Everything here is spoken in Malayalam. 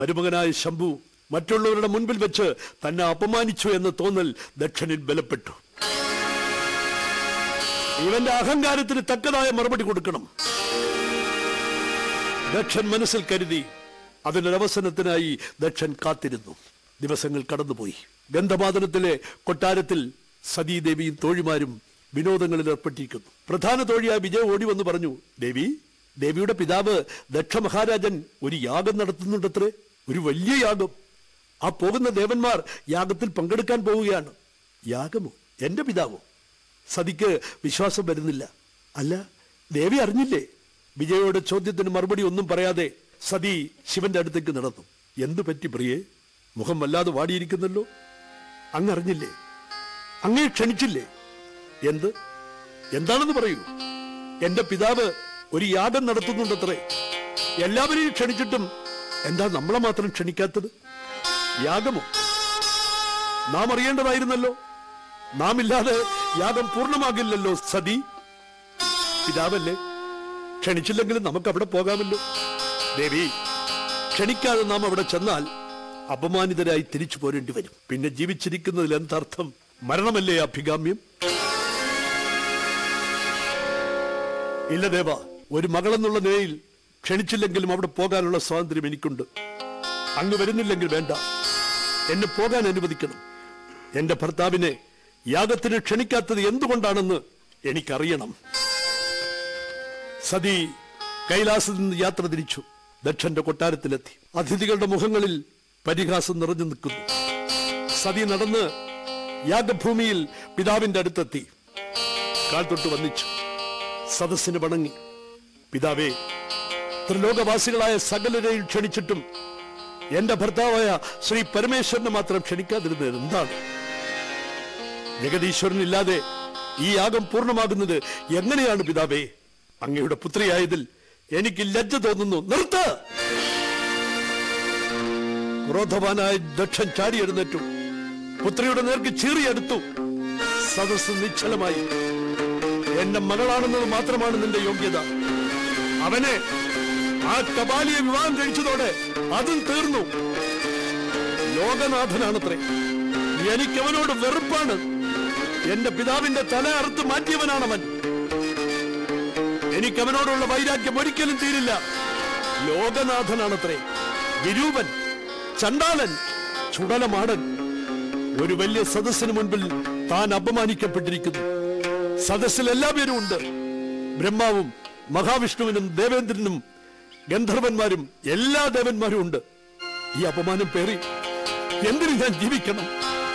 മരുമകനായ ശംഭു മറ്റുള്ളവരുടെ മുൻപിൽ വെച്ച് തന്നെ അപമാനിച്ചു എന്ന തോന്നൽ ദക്ഷനിൽ ബലപ്പെട്ടു ഇവന്റെ അഹങ്കാരത്തിന് തക്കതായ മറുപടി കൊടുക്കണം ദക്ഷൻ മനസ്സിൽ കരുതി അതിനൊരവസരത്തിനായി ദക്ഷൻ കാത്തിരുന്നു ദിവസങ്ങൾ കടന്നുപോയി ഗന്ധമാദനത്തിലെ കൊട്ടാരത്തിൽ സതീദേവിയും തോഴിമാരും വിനോദങ്ങളിൽ ഏർപ്പെട്ടിരിക്കുന്നു പ്രധാന തോഴിയായ വിജയ ഓടി വന്ന് പറഞ്ഞു ദേവി ദേവിയുടെ പിതാവ് ദക്ഷ മഹാരാജൻ ഒരു യാഗം നടത്തുന്നുണ്ടത്രേ ഒരു വലിയ യാഗം ആ പോകുന്ന ദേവന്മാർ യാഗത്തിൽ പങ്കെടുക്കാൻ പോവുകയാണ് യാഗമോ എന്റെ പിതാവോ സതിക്ക് വിശ്വാസം വരുന്നില്ല അല്ല ദേവി അറിഞ്ഞില്ലേ വിജയയുടെ ചോദ്യത്തിന് മറുപടി ഒന്നും പറയാതെ സതി ശിവന്റെ അടുത്തേക്ക് നടന്നു എന്തു പറ്റി പ്രിയേ മുഖം വല്ലാതെ വാടിയിരിക്കുന്നല്ലോ അങ്ങ് അറിഞ്ഞില്ലേ അങ്ങേ ക്ഷണിച്ചില്ലേ എന്ത് എന്താണെന്ന് പറയൂ എന്റെ പിതാവ് ഒരു യാഗം നടത്തുന്നുണ്ടത്രേ എല്ലാവരെയും ക്ഷണിച്ചിട്ടും എന്താ നമ്മളെ മാത്രം ക്ഷണിക്കാത്തത് യാഗമോ നാം അറിയേണ്ടതായിരുന്നല്ലോ നാം ഇല്ലാതെ യാഗം പൂർണ്ണമാകില്ലല്ലോ സതി പിതാവല്ലേ ക്ഷണിച്ചില്ലെങ്കിലും നമുക്ക് അവിടെ പോകാമല്ലോ ദേവി ക്ഷണിക്കാതെ നാം അവിടെ ചെന്നാൽ അപമാനിതരായി തിരിച്ചു പോരേണ്ടി വരും പിന്നെ ജീവിച്ചിരിക്കുന്നതിൽ എന്തർത്ഥം മരണമല്ലേ അഭികാമ്യം ഇല്ല ദേവ ഒരു മകളെന്നുള്ള നിലയിൽ ക്ഷണിച്ചില്ലെങ്കിലും അവിടെ പോകാനുള്ള സ്വാതന്ത്ര്യം എനിക്കുണ്ട് അങ്ങ് വരുന്നില്ലെങ്കിൽ വേണ്ട എന്നെ പോകാൻ അനുവദിക്കണം എന്റെ ഭർത്താവിനെ യാഗത്തിന് ക്ഷണിക്കാത്തത് എന്തുകൊണ്ടാണെന്ന് എനിക്കറിയണം സതി കൈലാസത്തിൽ നിന്ന് യാത്ര തിരിച്ചു ദക്ഷന്റെ കൊട്ടാരത്തിലെത്തി അതിഥികളുടെ മുഖങ്ങളിൽ പരിഹാസം നിറഞ്ഞു നിൽക്കുന്നു സതി നടന്ന് യാഗഭൂമിയിൽ പിതാവിന്റെ അടുത്തെത്തി കാൽ തൊട്ട് വന്നിച്ചു സദസ്സിന് വണങ്ങി പിതാവേ ത്രിലോകവാസികളായ സകലരെയും ക്ഷണിച്ചിട്ടും എന്റെ ഭർത്താവായ ശ്രീ പരമേശ്വരനെ മാത്രം ക്ഷണിക്കാതിരുന്നത് എന്താണ് ജഗദീശ്വരനില്ലാതെ ഈ യാഗം പൂർണ്ണമാകുന്നത് എങ്ങനെയാണ് പിതാവേ അങ്ങയുടെ പുത്രിയായതിൽ എനിക്ക് ലജ്ജ തോന്നുന്നു നിർത്ത് ക്രോധവാനായ ദക്ഷൻ ചാടി എഴുന്നേറ്റു പുത്രിയുടെ നേർക്ക് ചീറിയെടുത്തു സദസ് നിശ്ചലമായി എന്റെ മകളാണെന്നത് മാത്രമാണ് നിന്റെ യോഗ്യത അവനെ ആ കപാലിയെ വിവാഹം കഴിച്ചതോടെ അതും തീർന്നു ലോകനാഥനാണത്രേ എനിക്കവനോട് വെറുപ്പാണ് എന്റെ പിതാവിന്റെ തല അറുത്ത് മാറ്റിയവനാണവൻ എനിക്കവനോടുള്ള വൈരാഗ്യം ഒരിക്കലും തീരില്ല ലോകനാഥനാണത്രേ വിരൂപൻ ചണ്ടാളൻ ചുടലമാടൻ ഒരു വലിയ സദസ്സിന് മുൻപിൽ താൻ അപമാനിക്കപ്പെട്ടിരിക്കുന്നു സദസ്സിൽ എല്ലാവരും ഉണ്ട് ബ്രഹ്മാവും മഹാവിഷ്ണുവിനും ദേവേന്ദ്രനും ഗന്ധർവന്മാരും എല്ലാ ദേവന്മാരും ഉണ്ട് ഈ അപമാനം പേറി എന്തിനു ഞാൻ ജീവിക്കണം